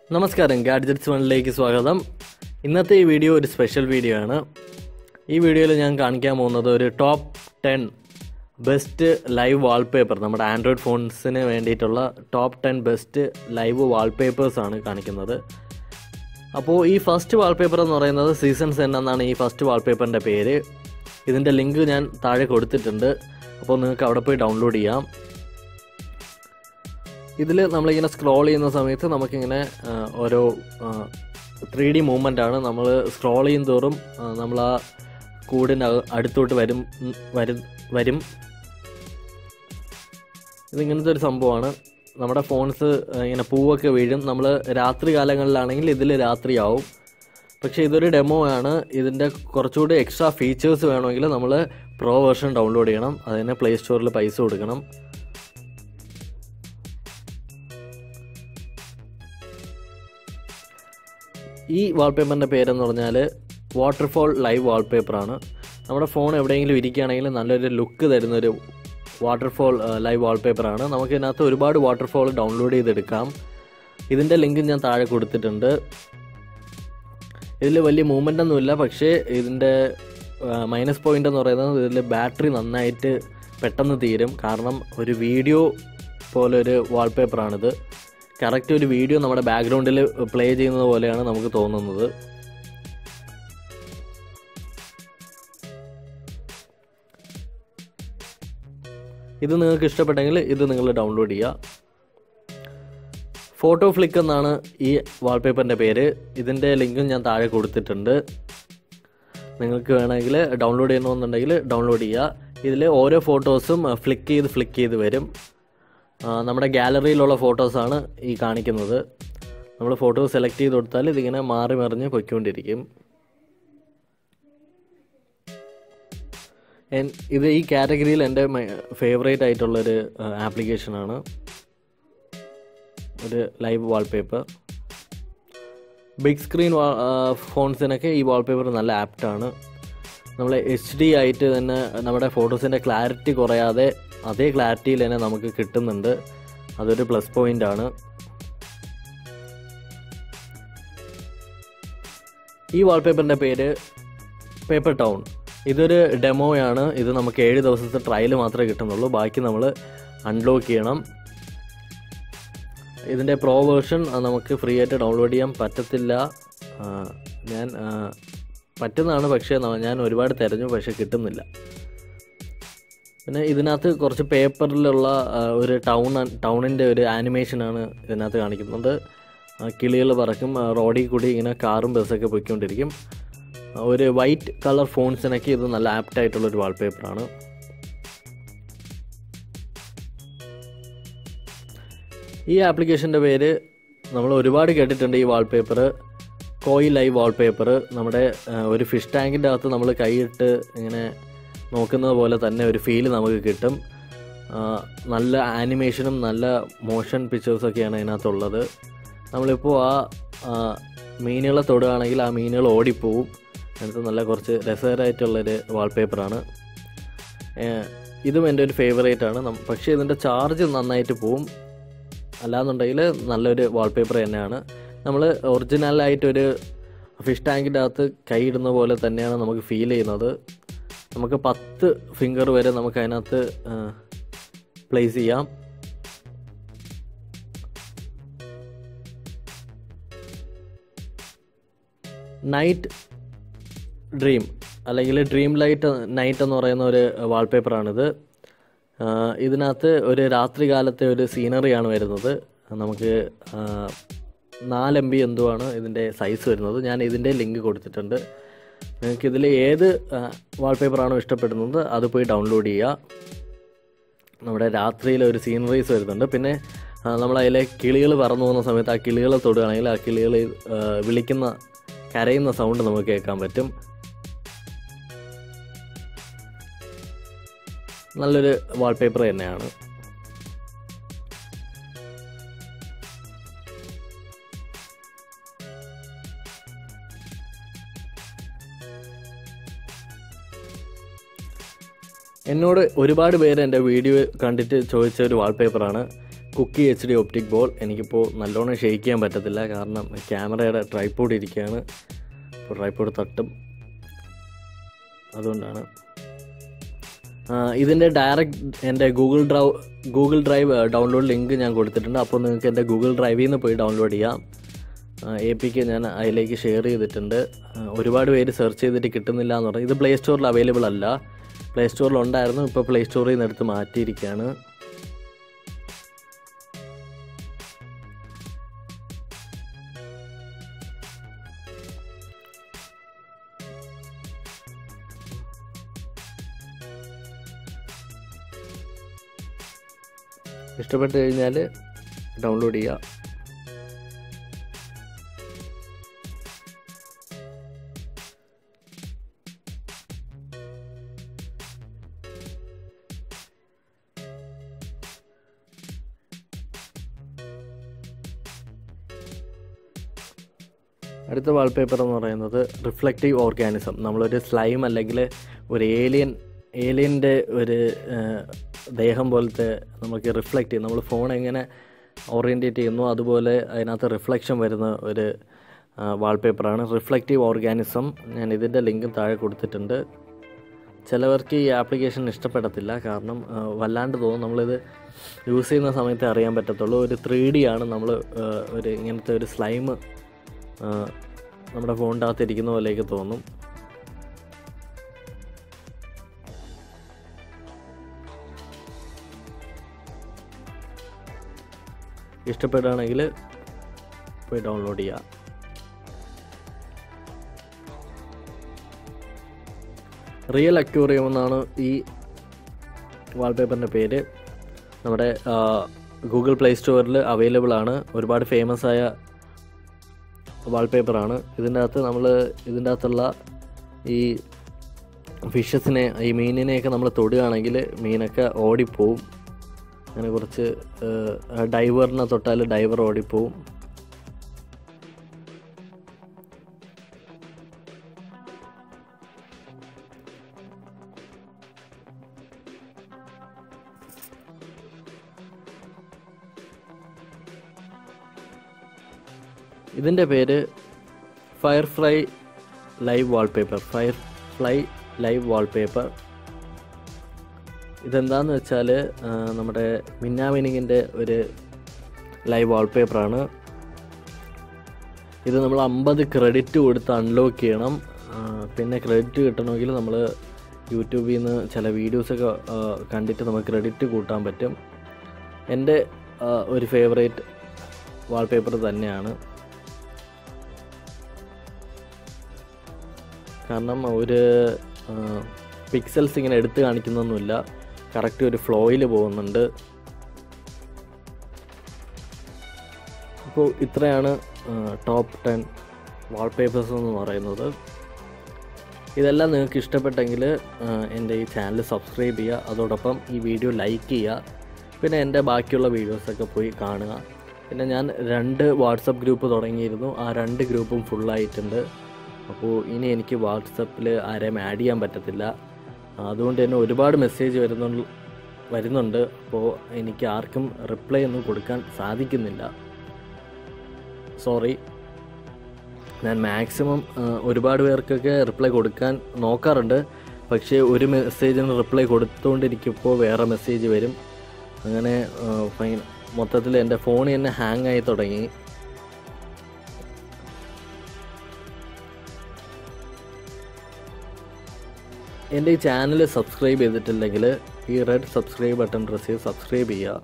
നമസ്കാരം ഗാഡ്ജറ്റ്സ് വണ്ണിലേക്ക് സ്വാഗതം ഇന്നത്തെ ഈ വീഡിയോ ഒരു സ്പെഷ്യൽ വീഡിയോ ആണ് ഈ വീഡിയോയിൽ ഞാൻ കാണിക്കാൻ പോകുന്നത് ഒരു top ten best live wallpaper നമ്മുടെ ആൻഡ്രോയിഡ് ഫോൺസിന് വേണ്ടിയിട്ടുള്ള top ten best live wallpapers ആണ് കാണിക്കുന്നത് അപ്പോൾ ഈ ഫസ്റ്റ് വാൾപേപ്പർ എന്ന് പറയുന്നത് സീസൺ സെൻ എന്നാണ് ഈ ഫസ്റ്റ് വാൾപേപ്പറിൻ്റെ പേര് ഇതിൻ്റെ ലിങ്ക് ഞാൻ താഴെ കൊടുത്തിട്ടുണ്ട് അപ്പോൾ നിങ്ങൾക്ക് അവിടെ പോയി ഡൗൺലോഡ് ചെയ്യാം ഇതിൽ നമ്മളിങ്ങനെ സ്ക്രോൾ ചെയ്യുന്ന സമയത്ത് നമുക്കിങ്ങനെ ആ, ഓരോ ത്രീ ഡി മൂവ്മെൻ്റ് ആണ് നമ്മൾ സ്ക്രോൾ ചെയ്യും തോറും നമ്മൾ ആ കൂടിന് അക- അടുത്തോട്ട് വരും ഉം, വരും വരും ഇതിങ്ങനത്തെ ഒരു സംഭവമാണ് നമ്മുടെ ഫോൺസ് ഇങ്ങനെ പൂവൊക്കെ വീഴും നമ്മൾ രാത്രി കാലങ്ങളിലാണെങ്കിൽ ഇതിൽ രാത്രിയാവും പക്ഷേ ഇതൊരു ഡെമോ ആണ് ഇതിൻ്റെ കുറച്ചുകൂടി എക്സ്ട്രാ ഫീച്ചേഴ്സ് വേണമെങ്കിൽ നമ്മൾ പ്രോ വേർഷൻ ഡൗൺലോഡ് ചെയ്യണം അതിന് പ്ലേ സ്റ്റോറിൽ പൈസ കൊടുക്കണം ഈ വാൾപേപ്പറിൻ്റെ പേരെന്ന് പറഞ്ഞാൽ വാട്ടർഫോൾ ലൈവ് വാൾപേപ്പറാണ് നമ്മുടെ ഫോൺ എവിടെയെങ്കിലും ഇരിക്കുകയാണെങ്കിൽ നല്ലൊരു ലുക്ക് തരുന്നൊരു വാട്ടർഫോൾ ലൈവ് വാൾപേപ്പറാണ് നമുക്ക് ഇതിനകത്ത് ഒരുപാട് വാട്ടർഫോൾ ഡൗൺലോഡ് ചെയ്തെടുക്കാം ഇതിൻ്റെ ലിങ്ക് ഞാൻ താഴെ കൊടുത്തിട്ടുണ്ട് ഇതിൽ വലിയ മൂവ്മെൻ്റ് ഒന്നുമില്ല പക്ഷേ ഇതിൻ്റെ മൈനസ് പോയിൻ്റ് എന്ന് പറയുന്നത് ഇതിൽ ബാറ്ററി നന്നായിട്ട് പെട്ടെന്ന് തീരും കാരണം ഒരു വീഡിയോ പോലെ ഒരു വാൾപേപ്പറാണിത് കറക്റ്റ് ഒരു വീഡിയോ നമ്മുടെ ബാക്ക്ഗ്രൗണ്ടിൽ പ്ലേ ചെയ്യുന്നത് പോലെയാണ് നമുക്ക് തോന്നുന്നത് ഇത് നിങ്ങൾക്ക് ഇഷ്ടപ്പെട്ടെങ്കിൽ ഇത് നിങ്ങൾ ഡൗൺലോഡ് ചെയ്യുക ഫോട്ടോ ഫ്ലിക്ക് എന്നാണ് ഈ വാൾപേപ്പറിൻ്റെ പേര് ഇതിൻ്റെ ലിങ്കും ഞാൻ താഴെ കൊടുത്തിട്ടുണ്ട് നിങ്ങൾക്ക് വേണമെങ്കിൽ ഡൗൺലോഡ് ചെയ്യണമെന്നുണ്ടെങ്കിൽ ഡൗൺലോഡ് ചെയ്യുക ഇതിൽ ഓരോ ഫോട്ടോസും ഫ്ലിക്ക് ചെയ്ത് ഫ്ലിക്ക് ചെയ്ത് വരും ആ, നമ്മുടെ ഗാലറിയിലുള്ള ഫോട്ടോസാണ് ഈ കാണിക്കുന്നത് നമ്മൾ ഫോട്ടോ സെലക്ട് ചെയ്ത് കൊടുത്താൽ ഇതിങ്ങനെ മാറി മറിഞ്ഞ് പൊയ്ക്കൊണ്ടിരിക്കും എൻ- ഇത് ഈ കാറ്റഗറിയിൽ എൻ്റെ ഫേവറേറ്റ് ആയിട്ടുള്ളൊരു ആപ്ലിക്കേഷനാണ് ഒരു ലൈവ് വാൾപേപ്പർ ബിഗ് സ്ക്രീൻ ഫോൺസിനൊക്കെ ഈ വാൾപേപ്പർ നല്ല ആപ്റ്റാണ് നമ്മൾ എച്ച് ഡി ആയിട്ട് തന്നെ നമ്മുടെ ഫോട്ടോസിൻ്റെ ക്ലാരിറ്റി കുറയാതെ അതേ ക്ലാരിറ്റിയിൽ തന്നെ നമുക്ക് കിട്ടുന്നുണ്ട് അതൊരു പ്ലസ് പോയിൻ്റ് ആണ് ഈ വാൾപേപ്പറിൻ്റെ പേര് പേപ്പർ ടൗൺ ഇതൊരു ഡെമോയാണ് ഇത് നമുക്ക് ഏഴ് ദിവസത്തെ ട്രയൽ മാത്രമേ കിട്ടുന്നുള്ളൂ ബാക്കി നമ്മൾ അൺലോക്ക് ചെയ്യണം ഇതിൻ്റെ പ്രോ വേർഷൻ നമുക്ക് ഫ്രീ ആയിട്ട് ഡൗൺലോഡ് ചെയ്യാൻ പറ്റത്തില്ല ആ, ഞാൻ ആ, പറ്റുന്നതാണ് പക്ഷേ ന- ഞാൻ ഒരുപാട് തിരഞ്ഞു പക്ഷേ കിട്ടുന്നില്ല പിന്നെ ഇതിനകത്ത് കുറച്ച് പേപ്പറിലുള്ള ആ, ഒരു ടൗൺ ടൗണിൻ്റെ ഒരു ആനിമേഷനാണ് ഇതിനകത്ത് കാണിക്കുന്നത് കിളികൾ പറക്കും ആ, റോഡിൽ കൂടി ഇങ്ങനെ കാറും ബസ്സൊക്കെ പോയിക്കൊണ്ടിരിക്കും ആ, ഒരു വൈറ്റ് കളർ ഫോൺസിനൊക്കെ ഇത് നല്ല ആപ്റ്റായിട്ടുള്ളൊരു വാൾപേപ്പറാണ് ഈ ആപ്ലിക്കേഷൻ്റെ പേര് നമ്മൾ ഒരുപാട് കേട്ടിട്ടുണ്ട് ഈ വാൾപേപ്പർ കോയി ലൈവ് വാൾപേപ്പർ നമ്മുടെ ആ, ഒരു ഫിഷ് ടാങ്കിൻ്റെ അകത്ത് നമ്മൾ കൈയിട്ട് ഇങ്ങനെ നോക്കുന്നത് പോലെ തന്നെ ഒരു ഫീല് നമുക്ക് കിട്ടും ആ, നല്ല ആനിമേഷനും നല്ല മോഷൻ പിക്ചേഴ്സൊക്കെയാണ് ഇതിനകത്തുള്ളത് നമ്മളിപ്പോൾ ആ ആ, മീനുകളെ തൊടുകയാണെങ്കിൽ ആ മീനുകൾ ഓടിപ്പോവും അതിനകത്ത് നല്ല കുറച്ച് രസകരമായിട്ടുള്ളൊരു വാൾപേപ്പറാണ് ഇതും എൻ്റെ ഒരു ഫേവറേറ്റ് ആണ് നം- പക്ഷേ ഇതിൻ്റെ ചാർജ് നന്നായിട്ട് പോവും അല്ലാന്നുണ്ടെങ്കിൽ നല്ലൊരു വാൾപേപ്പർ തന്നെയാണ് നമ്മൾ ഒറിജിനലായിട്ടൊരു ഫിഷ് ടാങ്കിൻ്റെ അകത്ത് കൈയിടുന്ന പോലെ തന്നെയാണ് നമുക്ക് ഫീൽ ചെയ്യുന്നത് നമുക്ക് പത്ത് ഫിംഗർ വരെ നമുക്ക് അതിനകത്ത് പ്ലേസ് ചെയ്യാം നൈറ്റ് ഡ്രീം അല്ലെങ്കിൽ ഡ്രീം ലൈറ്റ് നൈറ്റ് എന്ന് പറയുന്ന ഒരു വാൾപേപ്പറാണിത് ആഹ് ഇതിനകത്ത് ഒരു രാത്രി കാലത്തെ ഒരു സീനറിയാണ് വരുന്നത് നമുക്ക് ആഹ് നാല് എം ബി എന്തോ ആണ് ഇതിൻ്റെ സൈസ് വരുന്നത് ഞാൻ ഇതിൻ്റെ ലിങ്ക് കൊടുത്തിട്ടുണ്ട് നിങ്ങൾക്ക് ഇതിൽ ഏത് വാൾപേപ്പറാണോ ഇഷ്ടപ്പെടുന്നത് അത് പോയി ഡൗൺലോഡ് ചെയ്യുക നമ്മുടെ രാത്രിയിൽ ഒരു സീനറീസ് വരുന്നുണ്ട് പിന്നെ ആ, നമ്മളതിലെ കിളികൾ പറന്നു പോകുന്ന സമയത്ത് ആ കിളികളെ തൊടുകയാണെങ്കിൽ ആ കിളികൾ വിളിക്കുന്ന കരയുന്ന സൗണ്ട് നമുക്ക് കേൾക്കാൻ പറ്റും നല്ലൊരു വാൾപേപ്പർ തന്നെയാണ് എന്നോട് ഒരുപാട് പേര് എൻ്റെ വീഡിയോ കണ്ടിട്ട് ചോദിച്ച ഒരു വാൾപേപ്പറാണ് cookie H D optic ball എനിക്കിപ്പോൾ നല്ലോണം ഷെയ്ക്ക് ചെയ്യാൻ പറ്റത്തില്ല കാരണം ക്യാമറയുടെ ട്രൈപ്പോഡ് ഇരിക്കുകയാണ് ഇപ്പോൾ ട്രൈപ്പോഡ് തട്ടും അതുകൊണ്ടാണ് ആ, ഇതിൻ്റെ ഡയറക്റ്റ് എൻ്റെ Google drive Google drive download link ഞാൻ കൊടുത്തിട്ടുണ്ട് അപ്പോൾ നിങ്ങൾക്ക് എൻ്റെ ഗൂഗിൾ ഡ്രൈവിൽ നിന്ന് പോയി ഡൗൺലോഡ് ചെയ്യാം എ പിക്ക് ഞാൻ അതിലേക്ക് ഷെയർ ചെയ്തിട്ടുണ്ട് ആ, ഒരുപാട് പേര് സെർച്ച് ചെയ്തിട്ട് കിട്ടുന്നില്ല എന്ന് പറഞ്ഞു ഇത് പ്ലേ സ്റ്റോറിൽ അവൈലബിൾ അല്ല പ്ലേ സ്റ്റോറിൽ ഉണ്ടായിരുന്നു ഇപ്പോൾ പ്ലേ സ്റ്റോറിൽ നിന്ന് എടുത്ത് മാറ്റിയിരിക്കുകയാണ് ഇഷ്ടപ്പെട്ട് കഴിഞ്ഞാൽ ഡൗൺലോഡ് ചെയ്യുക അടുത്ത വാൾപേപ്പർ എന്ന് പറയുന്നത് റിഫ്ലക്റ്റീവ് ഓർഗാനിസം നമ്മളൊരു സ്ലൈം അല്ലെങ്കിൽ ഒരു ഏലിയൻ ഏലിയൻ്റെ ഒരു ആ, ദേഹം പോലത്തെ നമുക്ക് റിഫ്ലക്റ്റ് ചെയ്യും നമ്മൾ ഫോൺ എങ്ങനെ ഓറിയൻറ്റേറ്റ് ചെയ്യുന്നു അതുപോലെ അതിനകത്ത് റിഫ്ലക്ഷൻ വരുന്ന ഒരു വാൾപേപ്പറാണ് റിഫ്ലക്റ്റീവ് ഓർഗാനിസം ഞാൻ ഇതിൻ്റെ ലിങ്കും താഴെ കൊടുത്തിട്ടുണ്ട് ചിലവർക്ക് ഈ ആപ്ലിക്കേഷൻ ഇഷ്ടപ്പെടത്തില്ല കാരണം ആ, വല്ലാണ്ട് തോന്നും നമ്മളിത് യൂസ് ചെയ്യുന്ന സമയത്ത് അറിയാൻ പറ്റത്തുള്ളൂ ഒരു ത്രീ ഡി ആണ് നമ്മൾ ഒരു ഇങ്ങനത്തെ ഒരു സ്ലൈം നമ്മുടെ ഫോണിൻ്റെ അകത്ത് ഇരിക്കുന്ന പോലെയൊക്കെ തോന്നും ഇഷ്ടപ്പെടുകയാണെങ്കിൽ പോയി ഡൗൺലോഡ് ചെയ്യുക റിയൽ അക്യൂറിയം എന്നാണ് ഈ വാൾപേപ്പറിൻ്റെ പേര് നമ്മുടെ ഗൂഗിൾ പ്ലേ സ്റ്റോറിൽ അവൈലബിൾ ആണ് ഒരുപാട് ഫേമസ് ആയ വാൾപേപ്പറാണ് ഇതിൻ്റെ അകത്ത് നമ്മൾ ഇതിൻ്റെ അകത്തുള്ള ഈ ഫിഷസിനെ ഈ മീനിനെയൊക്കെ നമ്മൾ തൊടുകയാണെങ്കിൽ മീനൊക്കെ ഓടിപ്പോവും അങ്ങനെ കുറച്ച് ഡൈവറിനെ തൊട്ടാൽ ഡൈവർ ഓടിപ്പോവും ഇതിൻ്റെ പേര് firefly live wallpaper firefly live wallpaper ഇതെന്താന്ന് വെച്ചാൽ നമ്മുടെ മിന്നാമിനിങ്ങിൻ്റെ ഒരു ലൈവ് വാൾപേപ്പറാണ് ഇത് നമ്മൾ അമ്പത് ക്രെഡിറ്റ് കൊടുത്ത് അൺലോക്ക് ചെയ്യണം ആ, പിന്നെ ക്രെഡിറ്റ് കിട്ടണമെങ്കിൽ നമ്മൾ യൂട്യൂബിൽ നിന്ന് ചില വീഡിയോസൊക്കെ ആ, കണ്ടിട്ട് നമുക്ക് ക്രെഡിറ്റ് കൂട്ടാൻ പറ്റും എൻ്റെ ആ, ഒരു ഫേവറേറ്റ് വാൾപേപ്പർ തന്നെയാണ് കാരണം ഒരു പിക്സൽസ് ഇങ്ങനെ എടുത്ത് കാണിക്കുന്നൊന്നുമില്ല കറക്റ്റ് ഒരു ഫ്ലോയിൽ പോകുന്നുണ്ട് അപ്പോൾ ഇത്രയാണ് ടോപ്പ് ടെൻ വാൾപേപ്പേഴ്സ് എന്ന് പറയുന്നത് ഇതെല്ലാം നിങ്ങൾക്ക് ഇഷ്ടപ്പെട്ടെങ്കിൽ എൻ്റെ ഈ ചാനൽ സബ്സ്ക്രൈബ് ചെയ്യുക അതോടൊപ്പം ഈ വീഡിയോ ലൈക്ക് ചെയ്യുക പിന്നെ എൻ്റെ ബാക്കിയുള്ള വീഡിയോസൊക്കെ പോയി കാണുക പിന്നെ ഞാൻ രണ്ട് വാട്സപ്പ് ഗ്രൂപ്പ് തുടങ്ങിയിരുന്നു ആ രണ്ട് ഗ്രൂപ്പും ഫുള്ളായിട്ടുണ്ട് അപ്പോൾ ഇനി എനിക്ക് വാട്സപ്പിൽ ആരെയും ആഡ് ചെയ്യാൻ പറ്റത്തില്ല അതുകൊണ്ട് തന്നെ ഒരുപാട് മെസ്സേജ് വരുന്നു വരുന്നുണ്ട് അപ്പോൾ എനിക്ക് ആർക്കും റിപ്ലൈ ഒന്നും കൊടുക്കാൻ സാധിക്കുന്നില്ല സോറി ഞാൻ മാക്സിമം ഒരുപാട് പേർക്കൊക്കെ റിപ്ലൈ കൊടുക്കാൻ നോക്കാറുണ്ട് പക്ഷേ ഒരു മെസ്സേജിന് റിപ്ലൈ കൊടുത്തുകൊണ്ടിരിക്കുമ്പോൾ വേറെ മെസ്സേജ് വരും അങ്ങനെ ആ, ഭയങ്കര മൊത്തത്തിൽ എൻ്റെ ഫോൺ തന്നെ ഹാങ് ആയി തുടങ്ങി എൻ്റെ ഈ ചാനൽ സബ്സ്ക്രൈബ് ചെയ്തിട്ടില്ലെങ്കിൽ ഈ റെഡ് സബ്സ്ക്രൈബ് ബട്ടൺ പ്രസ് ചെയ്ത് സബ്സ്ക്രൈബ് ചെയ്യുക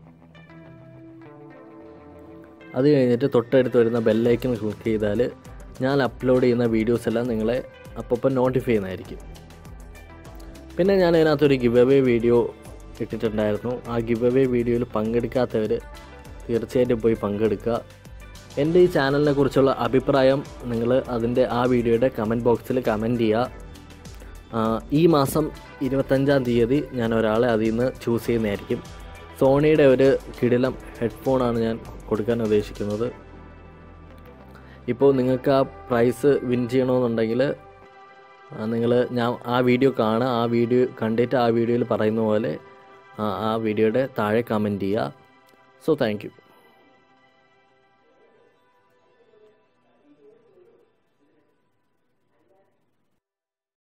അത് കഴിഞ്ഞിട്ട് തൊട്ടടുത്ത് വരുന്ന ബെല്ലൈക്കൺ ക്ലിക്ക് ചെയ്താൽ ഞാൻ അപ്ലോഡ് ചെയ്യുന്ന വീഡിയോസ് എല്ലാം നിങ്ങളെ അപ്പം നോട്ടിഫൈ ചെയ്യുന്നതായിരിക്കും പിന്നെ ഞാൻ അതിനകത്തൊരു ഗിവ് അവേ വീഡിയോ ഇട്ടിട്ടുണ്ടായിരുന്നു ആ ഗിവ് അവേ വീഡിയോയിൽ പങ്കെടുക്കാത്തവർ തീർച്ചയായിട്ടും പോയി പങ്കെടുക്കുക എൻ്റെ ഈ ചാനലിനെ കുറിച്ചുള്ള അഭിപ്രായം നിങ്ങൾ അതിൻ്റെ ആ വീഡിയോയുടെ കമൻറ്റ് ബോക്സിൽ കമൻറ്റ് ചെയ്യുക ആ, ഈ മാസം ഇരുപത്തഞ്ചാം തീയതി ഞാൻ ഒരാളെ അതിൽ നിന്ന് ചൂസ് ചെയ്യുന്നതായിരിക്കും സോണിയുടെ ഒരു കിടിലം ഹെഡ്ഫോണാണ് ഞാൻ കൊടുക്കാൻ ഉദ്ദേശിക്കുന്നത് ഇപ്പോൾ നിങ്ങൾക്ക് ആ പ്രൈസ് വിൻ ചെയ്യണമെന്നുണ്ടെങ്കിൽ നിങ്ങൾ ഞാൻ ആ വീഡിയോ കാണുക ആ വീഡിയോ കണ്ടിട്ട് ആ വീഡിയോയിൽ പറയുന്ന പോലെ ആ ആ വീഡിയോയുടെ താഴെ കമൻറ്റ് ചെയ്യുക സോ താങ്ക് യു